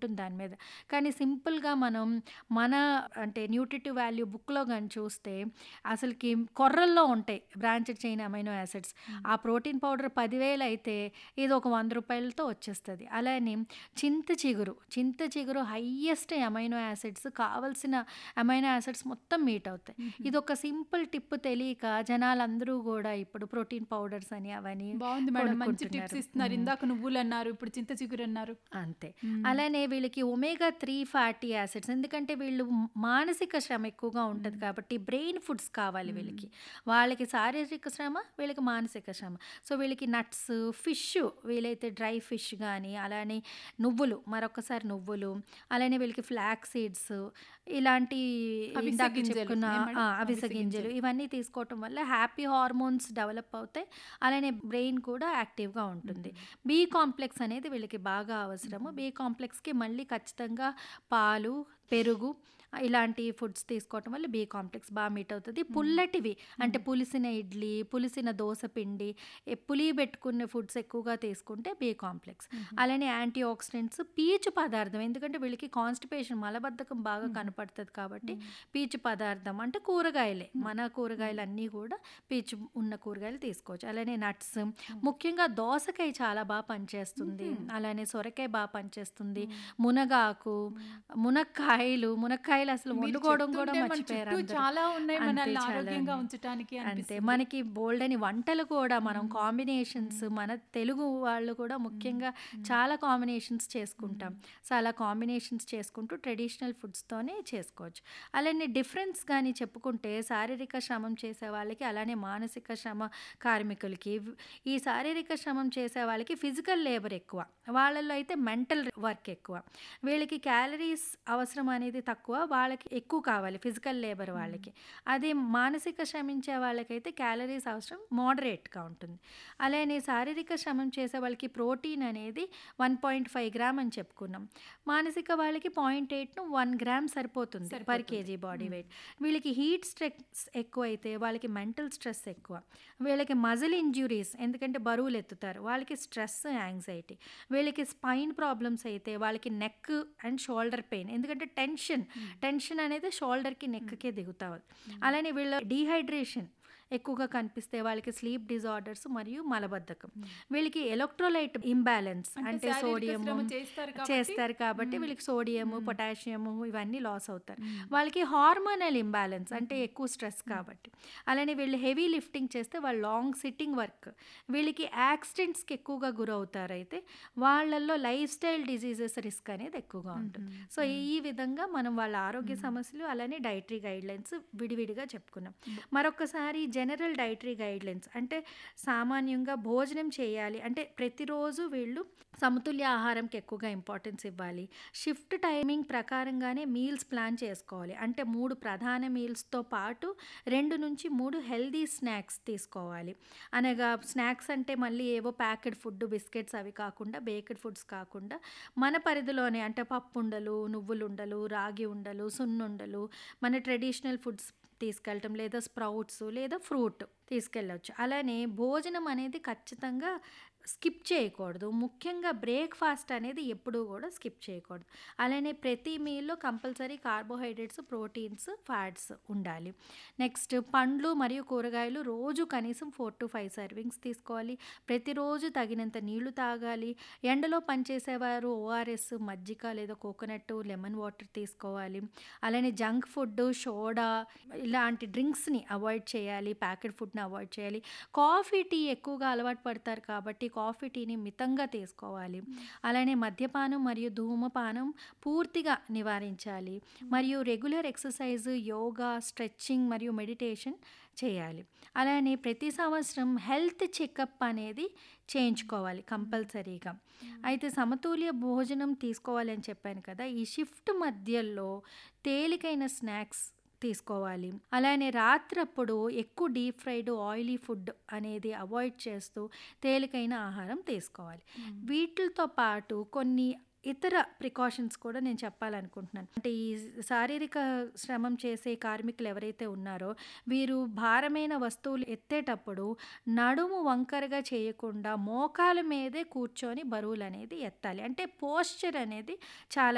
ఉంటుంది దాని మీద. కానీ సింపుల్‌గా మనం మన అంటే న్యూట్రిటివ్ వాల్యూ బుక్‌లో గాని చూస్తే అసలకి కొర్రల్లో ఉంటాయి బ్రాంచెడ్ చైన్ అమైనో యాసిడ్స్. హ్మ్. ఆ ప్రోటీన్ పౌడర్ 10,000 అయితే ఇది ఒక రూ. 100తో వచ్చేస్తది. అలానే చింత చిగురు, చింత చిగురు హైయెస్ట్ అమైనో యాసిడ్స్ కావాల్సిన అమైనో యాసిడ్స్ మొత్తం మీట్ అవుతాయి. హుహు. ఇదొక సింపుల్ టిప్ తెలియక జనాలందరూ గూడా ఇప్పుడు ప్రోటీన్ పౌడర్స్ అని అవని బావుంది మేడం. మంచి టిప్స్ కొనుక్కుంటున్నారు. ఇస్తున్నారు. హ్మ్. ఇందాక నువ్వులన్నారు. ఇప్పుడు చింత చిగురన్నారు. అంతే. హ్మ్. అలానే వీళ్ళకి ఒమేగా 3 ఫ్యాటీ యాసిడ్స్ ఎందుకంటే వీళ్ళు మానసిక శ్రమ ఎక్కువగా ఉంటది హ్మ్. కాబట్టి బ్రెయిన్ ఫుడ్స్ కావాలి హ్మ్. వీళ్ళకి. వాళ్ళకి శారీరక శ్రమ, వీళ్ళకి మానసిక శ్రమ. సో వీళ్ళకి నట్స్, ఫిష్ వీలైతే డ్రై ఫిష్ గానీ, అలానే నువ్వులు మరొకసారి నువ్వులు, అలానే వీళ్ళకి ఫ్లాక్స్ సీడ్స్ ఇలాంటి అవిసె ఇందాక గింజలు. చెప్పుకున్న ఏం ఆ! మేడం? అవిసె అవిసె గింజలు గింజలు. ఇవన్నీ తీసుకోవటం వల్ల హ్యాపీ హార్మోన్స్ డెవలప్ అవుతాయి. అలానే బ్రెయిన్ కూడా యాక్టివ్‌గా ఉంటుంది. హ్మ్. బి కాంప్లెక్స్ అనేది వీళ్ళకి బాగా అవసరము. హుహు. బి కాంప్లెక్స్‌కి మళ్ళీ ఖచ్చితంగా పాలు, పెరుగు ఇలాంటి ఫుడ్స్ తీసుకోవటం వల్ల బి కాంప్లెక్స్ బా మీట్ అవుతది. హ్మ్. పుల్లటివి అంటే హ్మ్. పులిసిన ఇడ్లీ, పులిసిన దోస పిండి, ఎ పులియబెట్టుకున్న ఫుడ్స్ ఎక్కువగా తీసుకుంటే బి కాంప్లెక్స్. హుహు. అలానే యాంటీ ఆక్సిడెంట్స్, పీచు పదార్థం ఎందుకంటే వీళ్ళకి కాన్‌స్టిపేషన్ మలబద్ధకం బాగా హుహు. కనపడతది కాబట్టి హ్మ్. పీచు పదార్థం అంటే కూరగాయలే. హ్మ్. మన హ్మ్. కూరగాయలన్నీ కూడా పీచు ఉన్న కూరగాయలు తీసుకోవచ్చు. అలానే నట్స్ హ్మ్. ముఖ్యంగా దోసకాయ చాలా బా పనిచేస్తుంది. హుహు. అలానే సొరకాయ బా పనిచేస్తుంది. హ్మ్. మునగాకు, హ్మ్. మునక్కాయలు, మునక్కాయలు అసలు మీరు వండుకోవడం కూడా చెప్తుంటే మన మర్చిపోయారు చుట్టూ అందరూ. చాలా ఉన్నాయి. అంతే మనల్ని చాలా ఆరోగ్యంగా ఉన్నాయి. ఉంచటానికి అంతే. అనిపిస్తుంది. మనకి బోలెడన్ని వంటలు కూడా మనం హ్మ్. కాంబినేషన్స్ హ్మ్. మన తెలుగు వాళ్ళు కూడా హ్మ్. ముఖ్యంగా హ్మ్. చాలా కాంబినేషన్స్ చేసుకుంటాం. హ్మ్. సో అలా కాంబినేషన్స్ చేసుకుంటూ ట్రెడిషనల్ ఫుడ్స్‌తోనే చేసుకోవచ్చు. అలానే డిఫరెన్స్ గాని చెప్పుకుంటే శారీరక శ్రమం చేసే వాళ్ళకి, అలానే మానసిక శ్రమ కార్మికులకి వ్ ఈ శారీరక శ్రమం చేసే వాళ్ళకి ఫిజికల్ లేబర్ ఎక్కువ. వాళ్ళలో అయితే మెంటల్ వర్క్ ఎక్కువ. వీళ్ళకి క్యాలరీస్ అవసరం అనేది తక్కువ. వాళ్ళకి ఎక్కువ కావాలి ఫిజికల్ లేబర్ హ్మ్. వాళ్ళకి. అదే మానసిక శ్రమించే వాళ్ళకైతే క్యాలరీస్ అవసరం మోడరేట్‌గా ఉంటుంది. అలానే శారీరక శ్రమం చేసే వాళ్ళకి ప్రోటీన్ అనేది 1.5 గ్రామ్ అని చెప్పుకున్నాం. మానసిక వాళ్ళకి 0.8 1 గ్రామ్ సరిపోతుంది పర్ సరిపోతుంది. KG body hmm. వెయిట్. వీళ్ళకి హీట్ స్ట్రెస్ ఎక్కువైతే వాళ్ళకి మెంటల్ స్ట్రెస్ ఎక్కువ. వీళ్ళకి మజిల్ ఇంజ్యూరీస్ ఎందుకంటే బరువులు ఎత్తుతారు. వాళ్ళకి స్ట్రెస్, యాంగ్జైటీ. వీళ్ళకి స్పైన్ ప్రాబ్లమ్స్ అయితే వాళ్ళకి నెక్ అండ్ షోల్డర్ పెయిన్ ఎందుకంటే టెన్షన్, హ్మ్. టెన్షన్ అనేది షోల్డర్‌కి, హ్మ్. నెక్‌కి దిగుతాది. హ్మ్. అలానే వీళ్ళ డీహైడ్రేషన్ ఎక్కువగా కనిపిస్తే వాళ్ళకి స్లీప్ డిజార్డర్స్ మరియు మలబద్ధకం. హ్మ్. వీళ్ళకి ఎలక్ట్రోలైట్ ఇంబాలెన్స్ అంటే అంటే శారీరక సోడియము శ్రమ చేస్తారు కాబట్టి చేస్తారు కాబట్టి హ్మ్. వీళ్ళకి సోడియము, హ్మ్. పొటాషియము ఇవన్నీ లాస్ అవుతారు. హ్మ్. వాళ్ళకి హార్మోనల్ ఇంబాలెన్స్ అంటే హుహు. ఎక్కువ స్ట్రెస్ హ్మ్. కాబట్టి. అలానే వీళ్ళు హెవీ లిఫ్టింగ్ చేస్తే వాళ్ళు లాంగ్ సిట్టింగ్ వర్క్. వీళ్ళకి యాక్సిడెంట్స్‌కి ఎక్కువగా గురవుతారైతే వాళ్ళల్లో లైఫ్ స్టైల్ డిసీజెస్ రిస్క్ అనేది ఎక్కువగా ఉంటుంది. హుహు. సో హ్మ్. ఈ విధంగా మనం వాళ్ళ ఆరోగ్య హ్మ్. సమస్యలు అలానే డైటరీ గైడ్‌లైన్స్ విడివిడిగా చెప్పుకున్నాం. బ మరొకసారి జనరల్ డైటరీ గైడ్‌లైన్స్ అంటే సామాన్యంగా భోజనం చేయాలి అంటే ప్రతిరోజు వీళ్ళు సమతుల్య ఆహారంకి ఎక్కువగా ఇంపార్టెన్స్ ఇవ్వాలి. షిఫ్ట్ టైమింగ్ ప్రకారంగానే మీల్స్ ప్లాన్ చేసుకోవాలి. అంటే 3 ప్రధాన మీల్స్‌తో పాటు 2-3 హెల్తీ స్నాక్స్ తీసుకోవాలి. అనగా స్నాక్స్ అంటే మళ్ళీ ఏవో ప్యాకెడ్ ఫుడ్ బిస్కెట్స్ అవి కాకుండా బేక్డ్ ఫుడ్స్ కాకుండా మన పరిధిలోనే అంటే పప్పుండలు, నువ్వులుండలు, రాగి ఉండలు, సున్నుండలు మన ట్రెడిషనల్ ఫుడ్స్ తీసుకెళ్ళటం లేదా స్ప్రౌట్స్ లేదా ఫ్రూట్ తీసుకెళ్ళొచ్చు. అలానే భోజనం అనేది ఖచ్చితంగా స్కిప్ చేయకూడదు. ముఖ్యంగా బ్రేక్‌ఫాస్ట్ అనేది ఎప్పుడూ కూడా స్కిప్ చేయకూడదు. అలానే ప్రతి మీల్‌లో కంపల్సరీ కార్బోహైడ్రేట్స్, ప్రోటీన్స్, ఫ్యాట్స్ ఉండాలి. నెక్స్ట్ పండ్లు మరియు కూరగాయలు రోజు కనీసం 4-5 సర్వింగ్స్ తీసుకోవాలి. ప్రతిరోజు తగినంత నీళ్లు తాగాలి. ఎండలో పనిచేసేవారు ఓఆర్ఎస్, మజ్జిగ లేదా కోకోనట్, లెమన్ వాటర్ తీసుకోవాలి. అలానే జంక్ ఫుడ్, సోడా ఇలాంటి డ్రింక్స్‌ని అవాయిడ్ చేయాలి. ప్యాకెడ్ ఫుడ్‌ని అవాయిడ్ చేయాలి. కాఫీ, టీ ఎక్కువగా అలవాటు పడతారు కాబట్టి కాఫీ, టీని మితంగా తీసుకోవాలి. హ్మ్. అలానే మద్యపానం మరియు ధూమపానం పూర్తిగా నివారించాలి. హ్మ్. మరియు రెగ్యులర్ ఎక్సర్సైజ్, యోగా, స్ట్రెచింగ్ మరియు మెడిటేషన్ చేయాలి. అలానే ప్రతి సంవత్సరం హెల్త్ చెకప్ అనేది చేయించుకోవాలి హ్మ్. కంపల్సరీగా. హ్మ్. అయితే సమతుల్య భోజనం తీసుకోవాలి అని చెప్పాను కదా! ఈ షిఫ్ట్ మధ్యలో తేలికైన స్నాక్స్ తీసుకోవాలి. అలానే రాత్రప్పుడు ఎక్కువ డీప్ ఫ్రైడ్, ఆయిలీ ఫుడ్ అనేది అవాయిడ్ చేస్తూ తేలికైన ఆహారం తీసుకోవాలి. హ్మ్. వీటిలతో పాటు కొన్ని ఇతర ప్రికాషన్స్ కూడా నేను చెప్పాలనుకుంటున్నాను. అంటే ఈ శారీరక శ్రమం చేసే కార్మికులు ఎవరైతే ఉన్నారో వీరు భారమైన వస్తువులు ఎత్తేటప్పుడు నడుము వంకరగా చేయకుండా మోకాలు మీదే కూర్చొని బరువులనేది ఎత్తాలి. అంటే పోస్చర్ అనేది చాలా